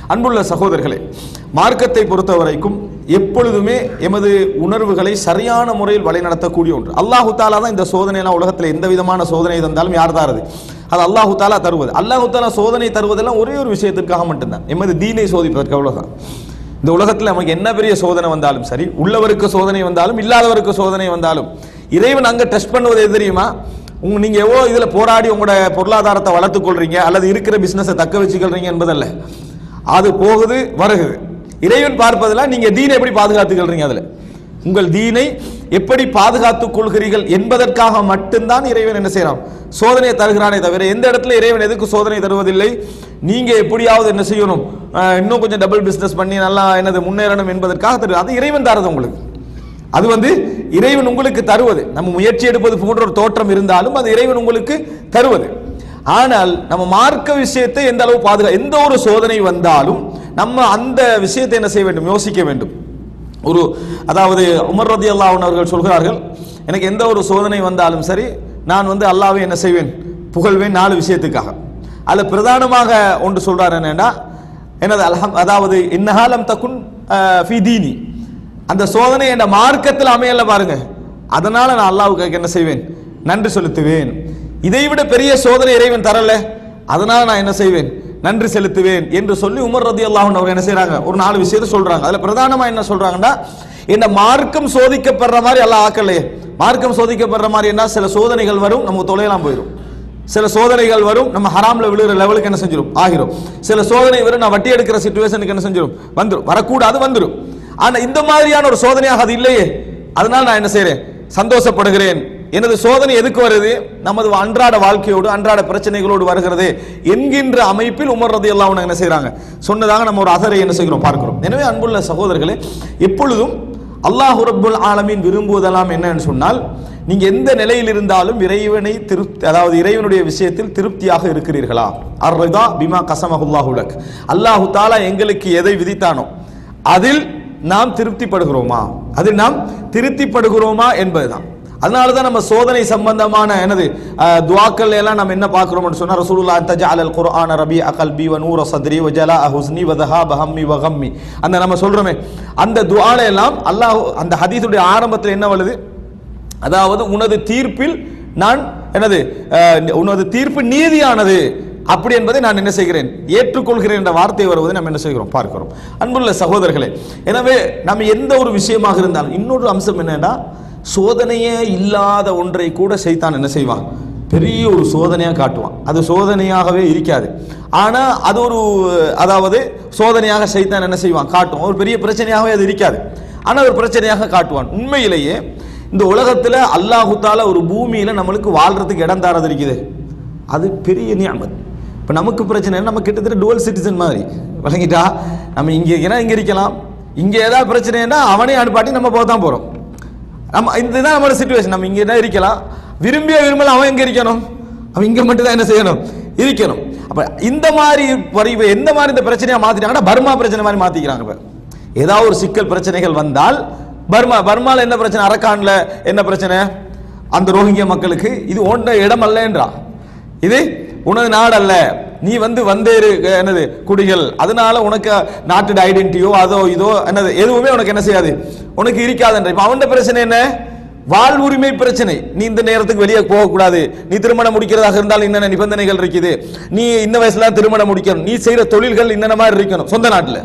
அன்புள்ள சகோதரர்களே மார்க்கத்தை பொறுத்த வரைக்கும் எப்பொழுதுமே எமது உணர்வுகளை சரியான முறையில் வழிநடத்தக்கூடிய ஒன்று அல்லாஹு தாலா தான் இந்த சோதனையெல்லாம் உலகத்தில் எந்த விதமான சோதனை தந்தாலும் யார் தாரது அது அல்லாஹு தாலா தருவது அல்லாஹு தாலா சோதனை தருவதெல்லாம் ஒரே ஒரு விஷயத்திற்காக மட்டும்தான் எமது தீனை சோதிப்பதற்கு அவ்வளவுதான் இந்த உலகத்தில் நமக்கு என்ன பெரிய சோதனை வந்தாலும் சரி உள்ளவருக்கு சோதனை வந்தாலும் இல்லாதவருக்கு சோதனை வந்தாலும் இறைவன் அங்க டெஸ்ட் பண்ணுவது எது தெரியுமா உங்க நீங்க எவ்வளோ இதுல போராடி உங்களோட பொருளாதாரத்தை வளர்த்துக் கொள்றீங்க அல்லது இருக்கிற பிசினஸை தக்க வச்சுக்கொள்றீங்க என்பதல்ல அது போகுது வருகுது இறைவன் பார்ப்பதெல்லாம் நீங்க தீனை எப்படி பாதுகாத்துக்கொள்றீங்க அதுல உங்கள் தீனை எப்படி பாதுகாத்துக் கொள்கிறீர்கள் என்பதற்காக மட்டும்தான் இறைவன் என்ன செய்யறான் சோதனையை தருகிறானே தவிர எந்த இடத்துல இறைவன் எதுக்கு சோதனை தருவதில்லை நீங்க எப்படியாவது என்ன செய்யணும் அஹ், இன்னும் கொஞ்சம் டபுள் பிசினஸ் பண்ணி நல்லா என்னது முன்னேறணும் என்பதற்காக தரு அது இறைவன் தரது உங்களுக்கு அது வந்து இறைவன் உங்களுக்கு தருவது நம்ம முயற்சி எடுப்பது போன்ற ஒரு தோற்றம் இருந்தாலும் அது இறைவன் உங்களுக்கு தருவது ஆனால் நம்ம மார்க்க விஷயத்தை எந்த அளவு பாதுகா எந்த ஒரு சோதனை வந்தாலும் நம்ம அந்த விஷயத்தை என்ன செய்ய வேண்டும் யோசிக்க வேண்டும் ஒரு அதாவது உமர் ரதி அவர்கள் சொல்கிறார்கள் எனக்கு எந்த ஒரு சோதனை வந்தாலும் சரி நான் வந்து அல்லாவை என்ன செய்வேன் புகழ்வேன் நாலு விஷயத்துக்காக அதில் பிரதானமாக ஒன்று சொல்றாரு என்னன்னா என்னது அல்ஹம் அதாவது இன்னஹாலம் தக்குன் அஹ், ஃபி தீனி அந்த சோதனை என்ற மார்க்கத்தில் அமையல பாருங்க அதனால நான் அல்லாவுக்கு என்ன செய்வேன் நன்றி செலுத்துவேன் இதைவிட பெரிய சோதனை இறைவன் தரல அதனால நான் என்ன செய்வேன் நன்றி செலுத்துவேன் என்று சொல்லி உமர் ரதி அல்லாஹ் அவர் என்ன செய்றாங்க ஒரு நாலு விஷயத்தை சொல்றாங்க அதுல பிரதானமா என்ன சொல்றாங்கன்னா இந்த மார்க்கம் சோதிக்கப்படுற மாதிரி அல்லாஹ் ஆக்கலையே மார்க்கம் சோதிக்கப்படுற மாதிரி என்ன சில சோதனைகள் வரும் நமக்கு தொலையெல்லாம் போயிடும் சில சோதனைகள் வரும் நம்ம ஹராம்ல விழுகிற லெவலுக்கு என்ன செஞ்சிடும் ஆகிரும் சில சோதனை வரும் நான் வட்டி எடுக்கிற சுச்சுவேஷனுக்கு என்ன செஞ்சிடும் வந்துடும் வரக்கூடாது வந்துடும் ஆனா இந்த மாதிரியான ஒரு சோதனையாக அது இல்லையே அதனால நான் என்ன செய்றேன் சந்தோஷப்படுகிறேன் எனது சோதனை எதுக்கு வருது நமது அன்றாட வாழ்க்கையோடு அன்றாட பிரச்சனைகளோடு வருகிறது என்கின்ற அமைப்பில் உமர் ரதி எல்லாம் என்ன செய்றாங்க சொன்னதாக நம்ம ஒரு அசரை என்ன செய்கிறோம் பார்க்கிறோம் எனவே அன்புள்ள சகோதரர்களே எப்பொழுதும் அல்லாஹ் ரப்புல் ஆலமீன் விரும்புவதெல்லாம் என்னன்னு சொன்னால் நீங்க எந்த நிலையில் இருந்தாலும் இறைவனை திருப்தி அதாவது இறைவனுடைய விஷயத்தில் திருப்தியாக இருக்கிறீர்களா அர்ரிதா பிமா கசமஹுல்லாஹு லக் அல்லாஹு தாலா எங்களுக்கு எதை விதித்தானோ அதில் நாம் திருப்திப்படுகிறோமா அதில் நாம் திருப்திப்படுகிறோமா என்பதுதான் அதனால தான் நம்ம சோதனை சம்பந்தமான என்னது அஹ், துஆக்கள் எல்லாம் நம்ம என்ன பார்க்கிறோம்னு சொன்னா ரசூலுல்லாஹ் தஜஅல் அல் குர்ஆன ரபி அகல்பி வ நூர சத்ரி வ ஜலா ஹுஸ்னி வ தஹாப ஹம்மி வ கம்மி அந்த நம்ம சொல்றோமே அந்த துஆல எல்லாம் அல்லாஹ் அந்த ஹதீஸுடைய ஆரம்பத்தில் என்ன வருது அதாவது உனது தீர்ப்பில் நான் என்னது அஹ், உனது தீர்ப்பு நீதியானது அப்படி என்பதை நான் என்ன செய்கிறேன் ஏற்றுக்கொள்கிறேன் என்ற வார்த்தை வருவதை நம்ம என்ன செய்கிறோம் பார்க்கிறோம் அன்புள்ள சகோதரர்களே எனவே நம்ம எந்த ஒரு விஷயமாக இருந்தாலும் இன்னொரு அம்சம் என்னன்னா சோதனையே இல்லாத ஒன்றை கூட செய்தான் என்ன செய்வான் பெரிய ஒரு சோதனையா காட்டுவான் அது சோதனையாகவே இருக்காது ஆனா அது ஒரு அதாவது சோதனையாக செய்தான் என்ன செய்வான் காட்டுவான் ஒரு பெரிய பிரச்சனையாகவே அது இருக்காது ஆனா ஒரு பிரச்சனையாக காட்டுவான் உண்மையிலேயே இந்த உலகத்துல அல்லாஹு தாலா ஒரு பூமியில நம்மளுக்கு வாழ்றதுக்கு இடம் தாரது இருக்குது அது பெரிய நியாமத் இப்போ நமக்கு பிரச்சனை என்ன, நம்ம கிட்டத்தட்ட டுவல் சிட்டிசன் மாதிரி விளங்கிட்டா நம்ம இங்கே இருக்கிறா இங்கே இருக்கலாம் இங்கே ஏதாவது பிரச்சனைன்னா அவனே அனுப்பாட்டி நம்ம போக தான் போகிறோம் நம்ம இதுதான் நம்மளோட சுச்சுவேஷன் நம்ம இங்கே தான் இருக்கலாம் விரும்பிய விரும்பல அவன் எங்கே இருக்கணும் அவன் இங்கே மட்டும் தான் என்ன செய்யணும் இருக்கணும் அப்போ இந்த மாதிரி வரி இப்ப எந்த மாதிரி இந்த பிரச்சனையை மாற்றிட்டாங்கன்னா பர்மா பிரச்சனை மாதிரி மாற்றிக்கிறாங்க இப்போ ஏதாவது ஒரு சிக்கல் பிரச்சனைகள் வந்தால் பர்மா பர்மால என்ன பிரச்சனை அரக்கான்ல என்ன பிரச்சனை அந்த ரோஹிங்கிய மக்களுக்கு இது ஓண்ட இடம் அல்லன்றா இது உனது நாடு அல்ல நீ வந்து வந்தேறு அஹ், என்னது குடிகள் அதனால உனக்கு நாட்டு ஐடென்டிட்டியோ அதோ இதோ என்னது எதுவுமே உனக்கு என்ன செய்யாது உனக்கு இருக்காதுன்ற இப்ப அவன் பிரச்சனை என்ன வாழ்வுரிமை பிரச்சனை நீ இந்த நேரத்துக்கு வெளியே போகக்கூடாது நீ திருமணம் முடிக்கிறதாக இருந்தால் என்னென்ன நிபந்தனைகள் இருக்குது நீ இந்த வயசுல திருமணம் முடிக்கணும் நீ செய்யற தொழில்கள் என்னென்ன மாதிரி இருக்கணும் சொந்த நாட்டுல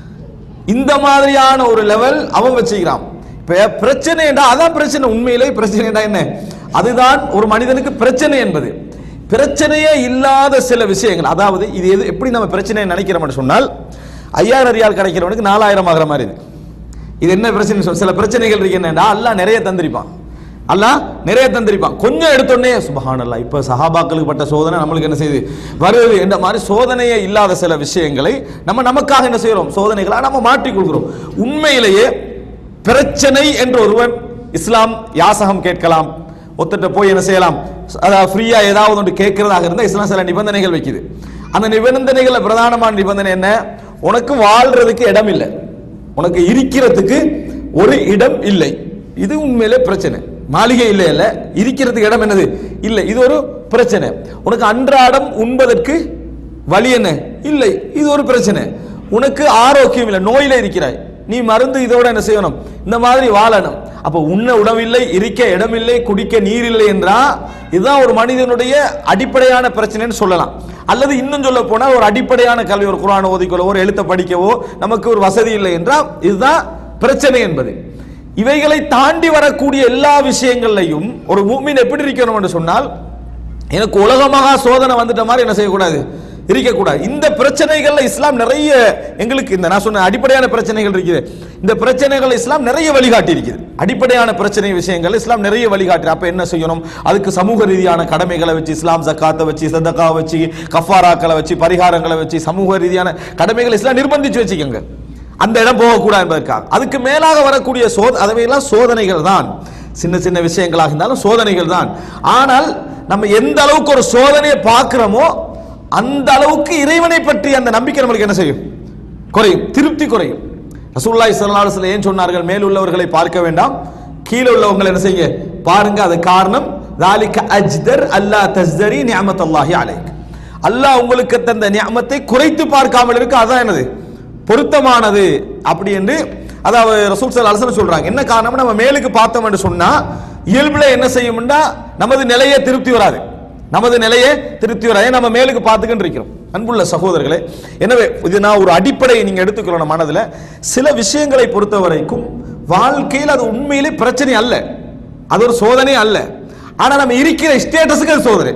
இந்த மாதிரியான ஒரு லெவல் அவன் வச்சுக்கிறான் இப்ப பிரச்சனைடா அதான் பிரச்சனை உண்மையிலே பிரச்சனைடா என்ன அதுதான் ஒரு மனிதனுக்கு பிரச்சனை என்பது பிரச்சனையே இல்லாத சில விஷயங்கள் அதாவது இது எது எப்படி நம்ம பிரச்சனையை நினைக்கிறோம்னு சொன்னால் ஐயாயிரம் ரியால் கிடைக்கிறவனுக்கு நாலாயிரம் ஆகிற மாதிரி இது இது என்ன பிரச்சனை சொல் சில பிரச்சனைகள் இருக்கு என்னன்னா அல்லாஹ் நிறைய தந்திருப்பான் அல்லாஹ் நிறைய தந்திருப்பான் கொஞ்சம் எடுத்தோடனே சுபஹானல்லாஹ் இப்ப சஹாபாக்களுக்கு பட்ட சோதனை நம்மளுக்கு என்ன செய்யுது வருது என்ற மாதிரி சோதனையே இல்லாத சில விஷயங்களை நம்ம நமக்காக என்ன செய்யறோம் சோதனைகளா நம்ம மாற்றிக்கொள்கிறோம் உண்மையிலேயே பிரச்சனை என்று ஒருவன் இஸ்லாம் யாசகம் கேட்கலாம் ஒருத்தட்ட போய் என்ன செய்யலாம் அதாவது ஃப்ரீயா ஏதாவது ஒன்று கேட்கறதாக இருந்தால் இஸ்லாம் சில நிபந்தனைகள் வைக்குது அந்த நிபந்தனைகள்ல பிரதானமான நிபந்தனை என்ன உனக்கு வாழ்றதுக்கு இடம் இல்லை உனக்கு இருக்கிறதுக்கு ஒரு இடம் இல்லை இது உண்மையிலே பிரச்சனை மாளிகை இல்லை இல்ல இருக்கிறதுக்கு இடம் என்னது இல்லை இது ஒரு பிரச்சனை உனக்கு அன்றாடம் உண்பதற்கு வழி என்ன இல்லை இது ஒரு பிரச்சனை உனக்கு ஆரோக்கியம் இல்லை நோயில இருக்கிறாய் நீ மருந்து இதோட என்ன செய்யணும் இந்த மாதிரி வாழணும் அப்ப உண்ண உணவில்லை இருக்க இடமில்லை குடிக்க நீர் இல்லை என்றா இதுதான் ஒரு மனிதனுடைய அடிப்படையான பிரச்சனைன்னு சொல்லலாம் அல்லது இன்னும் சொல்ல போனால் ஒரு அடிப்படையான கல்வி ஒரு குரான ஓதிக்கொள்ளவோ ஒரு எழுத்த படிக்கவோ நமக்கு ஒரு வசதி இல்லை என்றால் இதுதான் பிரச்சனை என்பது இவைகளை தாண்டி வரக்கூடிய எல்லா விஷயங்கள்லையும் ஒரு மூமின் எப்படி இருக்கணும் என்று சொன்னால் எனக்கு உலகமாக சோதனை வந்துட்ட மாதிரி என்ன செய்யக்கூடாது இருக்கக்கூடாது இந்த பிரச்சனைகள்ல இஸ்லாம் நிறைய எங்களுக்கு இந்த நான் சொன்ன அடிப்படையான பிரச்சனைகள் இருக்குது இந்த பிரச்சனைகள் இஸ்லாம் நிறைய வழிகாட்டி இருக்குது அடிப்படையான பிரச்சனை விஷயங்கள் இஸ்லாம் நிறைய வழிகாட்டி அப்ப என்ன செய்யணும் அதுக்கு சமூக ரீதியான கடமைகளை வச்சு இஸ்லாம் ஜக்காத்தை வச்சு சதக்கா வச்சு கஃபாராக்களை வச்சு பரிகாரங்களை வச்சு சமூக ரீதியான கடமைகளை இஸ்லாம் நிர்பந்திச்சு வச்சுக்கோங்க அந்த இடம் போகக்கூடாது என்பதற்காக அதுக்கு மேலாக வரக்கூடிய சோத அவையெல்லாம் சோதனைகள் தான் சின்ன சின்ன விஷயங்களாக இருந்தாலும் சோதனைகள் தான் ஆனால் நம்ம எந்த அளவுக்கு ஒரு சோதனையை பார்க்கிறோமோ அந்த அளவுக்கு இறைவனை பற்றி அந்த நம்பிக்கை நம்மளுக்கு என்ன செய்யும் குறையும் திருப்தி குறையும் ரசூலுல்லாஹி ஸல்லல்லாஹு அலைஹி வஸல்லம் ஏன் சொன்னார்கள் மேல் உள்ளவர்களை பார்க்க வேண்டாம் கீழே உள்ளவங்களை என்ன செய்ய பாருங்க அது காரணம் ذَلِكَ அஜ்தர் அல்லா தஸ்தரி நிஅமத் அல்லாஹி அலைக் அல்லாஹ் உங்களுக்கு தந்த நியமத்தை குறைத்து பார்க்காமல் இருக்க அதான் என்னது பொருத்தமானது அப்படி என்று அதாவது ரசூல் சல் அலசன் சொல்றாங்க என்ன காரணம் நம்ம மேலுக்கு பார்த்தோம் என்று சொன்னா இயல்புல என்ன செய்யும்னா நமது நிலையே திருப்தி வராது நமது நிலையே திருப்தி வராது நம்ம மேலுக்கு பார்த்துக்கிட்டு இருக்கிறோம் அன்புள்ள சகோதரர்களே எனவே இது நான் ஒரு அடிப்படையை நீங்க எடுத்துக்கொள்ளணும் மனதுல சில விஷயங்களை பொறுத்த வரைக்கும் வாழ்க்கையில் அது உண்மையிலே பிரச்சனை அல்ல அது ஒரு சோதனை அல்ல ஆனா நம்ம இருக்கிற ஸ்டேட்டஸுக்கு அது சோதனை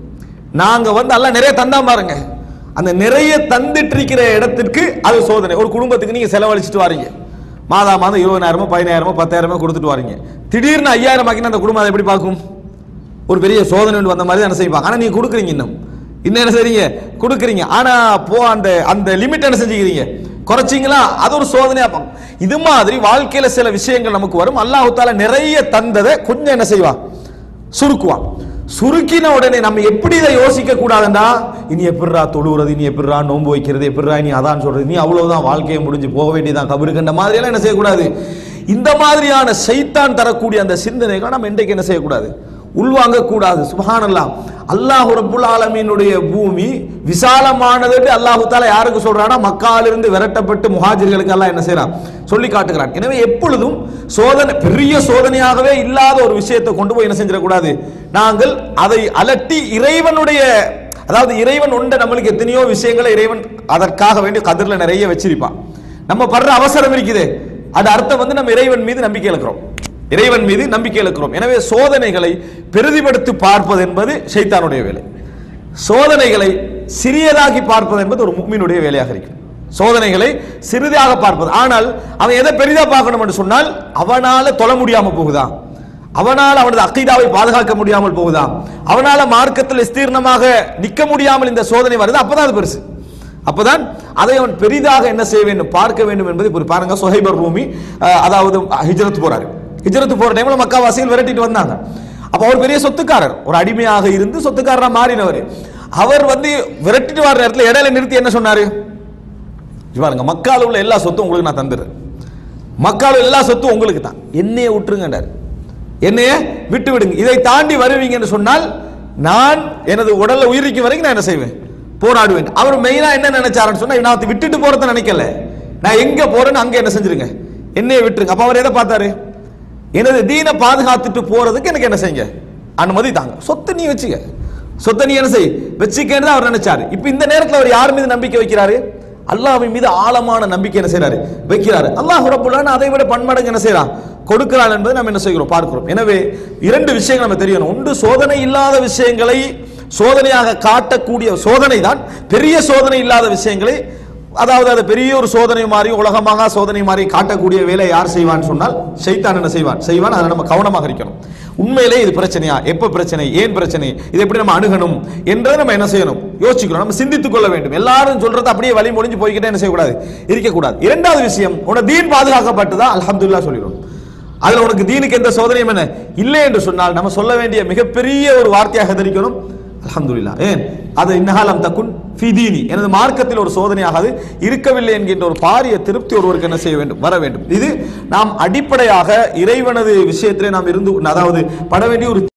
நாங்க வந்து எல்லாம் நிறைய தந்தா பாருங்க அந்த நிறைய தந்துட்டு இருக்கிற இடத்திற்கு அது சோதனை ஒரு குடும்பத்துக்கு நீங்க செலவழிச்சிட்டு வாரீங்க மாதா மாதம் இருபதாயிரமோ பதினாயிரமோ பத்தாயிரமோ கொடுத்துட்டு வாரீங்க திடீர்னு ஐயாயிரம் ஆக்கினா அந்த குடும்பம் அதை எப்படி பார்க்கும் ஒரு பெரிய சோதனை ஒன்று வந்த மாதிரி தானே செய்வாங்க ஆனா நீங்க கொடுக்குறீங்க இன்னும் இன்னும் என்ன செய்றீங்க கொடுக்குறீங்க ஆனா போ அந்த அந்த லிமிட் என்ன செஞ்சுக்கிறீங்க குறைச்சிங்களா அது ஒரு சோதனையா பார்க்கும் இது மாதிரி வாழ்க்கையில சில விஷயங்கள் நமக்கு வரும் அல்லாஹ் தால நிறைய தந்ததை கொஞ்சம் என்ன செய்வான் சுருக்குவான் சுருக்கின உடனே நம்ம எப்படி இதை யோசிக்க கூடாதுண்டா இனி எப்படிரா தொழுகிறது இனி எப்படிரா நோன்பு வைக்கிறது எப்படிரா இனி அதான் சொல்றது நீ அவ்வளவுதான் வாழ்க்கையை முடிஞ்சு போக வேண்டியதான் கபருக்குன்ற மாதிரி எல்லாம் என்ன செய்யக்கூடாது இந்த மாதிரியான சைத்தான் தரக்கூடிய அந்த சிந்தனைகளை நம்ம இன்றைக்கு என்ன செய்யக்கூடாது உள்வாங்க கூடாது சுபஹானல்லாஹ் அல்லாஹ் ரப்புல் ஆலமீனுடைய பூமி விசாலமானது அல்லாஹு தாலா யாருக்கு சொல்றானா மக்காலிருந்து விரட்டப்பட்டு முஹாஜிர்களுக்கு எல்லாம் என்ன செய்றான் சொல்லி காட்டுகிறான் எனவே எப்பொழுதும் சோதனை பெரிய சோதனையாகவே இல்லாத ஒரு விஷயத்தை கொண்டு போய் என்ன செஞ்சிடக்கூடாது நாங்கள் அதை அலட்டி இறைவனுடைய அதாவது இறைவன் உண்ட நம்மளுக்கு எத்தனையோ விஷயங்களை இறைவன் அதற்காக வேண்டி கதிரில் நிறைய வச்சிருப்பான் நம்ம படுற அவசரம் இருக்குது அது அர்த்தம் வந்து நம்ம இறைவன் மீது நம்பிக்கை இழக்கிறோம் இறைவன் மீது நம்பிக்கை இழக்கிறோம் எனவே சோதனைகளை பெரிதிப்படுத்தி பார்ப்பது என்பது ஷைத்தானுடைய வேலை சோதனைகளை சிறியதாக்கி பார்ப்பது என்பது ஒரு முக்மீனுடைய வேலையாக இருக்கும் சோதனைகளை சிறிதாக பார்ப்பது ஆனால் அவன் எதை பெரிதா பார்க்கணும் என்று சொன்னால் அவனால தொழ முடியாம போகுதா அவனால் அவனது அக்கீதாவை பாதுகாக்க முடியாமல் போகுதா அவனால மார்க்கத்தில் விஸ்தீர்ணமாக நிற்க முடியாமல் இந்த சோதனை வருது அப்பதான் அது பெருசு அப்பதான் அதை அவன் பெரிதாக என்ன செய்ய வேண்டும் பார்க்க வேண்டும் என்பது இப்போ பாருங்க சுஹைபர் ரூமி அஹ், அதாவது ஹிஜ்ரத் போறாரு ஹிஜ்ரத் போற டைம்ல மக்காவாசிகள் விரட்டிட்டு வந்தாங்க அப்ப அவர் பெரிய சொத்துக்காரர் ஒரு அடிமையாக இருந்து சொத்துக்காரரா மாறினவர் அவர் வந்து விரட்டிட்டு வர நேரத்தில் இடையில நிறுத்தி என்ன சொன்னாரு இங்க பாருங்க மக்கால உள்ள எல்லா சொத்தும் உங்களுக்கு நான் தந்துடுறேன் மக்கால எல்லா சொத்தும் உங்களுக்கு தான் என்னைய விட்டுருங்கன்றார் என்னைய விட்டு விடுங்க இதை தாண்டி வருவீங்கன்னு சொன்னால் நான் எனது உடல்ல உயிரிக்கும் வரைக்கும் நான் என்ன செய்வேன் போராடுவேன் அவர் மெயினா என்ன நினைச்சாருன்னு சொன்னா நான் விட்டுட்டு போறத நினைக்கல நான் எங்க போறேன்னு அங்க என்ன செஞ்சிருங்க என்னைய விட்டுருங்க அப்ப அவர் எதை பார்த்தாரு எனது தீனை பாதுகாத்துட்டு போறதுக்கு எனக்கு என்ன செய்யுங்க அனுமதி தாங்க சொத்தை நீ வச்சுக்க சொத்தை நீ என்ன செய் வச்சுக்கன்னு தான் அவர் நினைச்சாரு இப்ப இந்த நேரத்தில் அவர் யார் மீது நம்பிக்கை வைக்கிறாரு அல்லாஹ்வின் மீது ஆழமான நம்பிக்கை என்ன செய்றாரு வைக்கிறாரு அல்லாஹ் ரப்புல்லான்னு அதை விட பன்மடங்கு என்ன செய்றான் கொடுக்கிறான் என்பதை நம்ம என்ன செய்கிறோம் பார்க்கிறோம் எனவே இரண்டு விஷயங்கள் நம்ம தெரியணும் ஒன்று சோதனை இல்லாத விஷயங்களை சோதனையாக காட்டக்கூடிய சோதனை தான் பெரிய சோதனை இல்லாத விஷயங்களை அதாவது அது பெரிய ஒரு சோதனை மாதிரி உலகமாக சோதனை மாதிரி காட்டக்கூடிய வேலை யார் செய்வான்னு சொன்னால் ஷைத்தான் என்ன செய்வான் செய்வான் அதை நம்ம கவனமாக இருக்கணும் உண்மையிலே இது பிரச்சனையா எப்ப பிரச்சனை ஏன் பிரச்சனை இது எப்படி நம்ம அணுகணும் என்றதை நம்ம என்ன செய்யணும் யோசிக்கணும் நம்ம சிந்தித்துக் கொள்ள வேண்டும் எல்லாரும் சொல்றது அப்படியே வழி முடிஞ்சு போய்கிட்டே என்ன செய்யக்கூடாது இருக்கக்கூடாது இரண்டாவது விஷயம் உன தீன் பாதுகாக்கப்பட்டதா அல்ஹம்துலில்லாஹ் சொல்லிடும் அதுல உனக்கு தீனுக்கு எந்த சோதனையும் என்ன இல்லை என்று சொன்னால் நம்ம சொல்ல வேண்டிய மிகப்பெரிய ஒரு வார்த்தையாக தெரிவிக்கணும் அல்ஹம்துலில்லாஹ் ஏன் அது இன்னஹாலம் தக்குன் ஃபி தீனி எனது மார்க்கத்தில் ஒரு சோதனையாக அது இருக்கவில்லை என்கின்ற ஒரு பாரிய திருப்தி ஒருவருக்கு என்ன செய்ய வேண்டும் வர வேண்டும் இது நாம் அடிப்படையாக இறைவனது விஷயத்திலே நாம் இருந்து அதாவது பட வேண்டிய ஒரு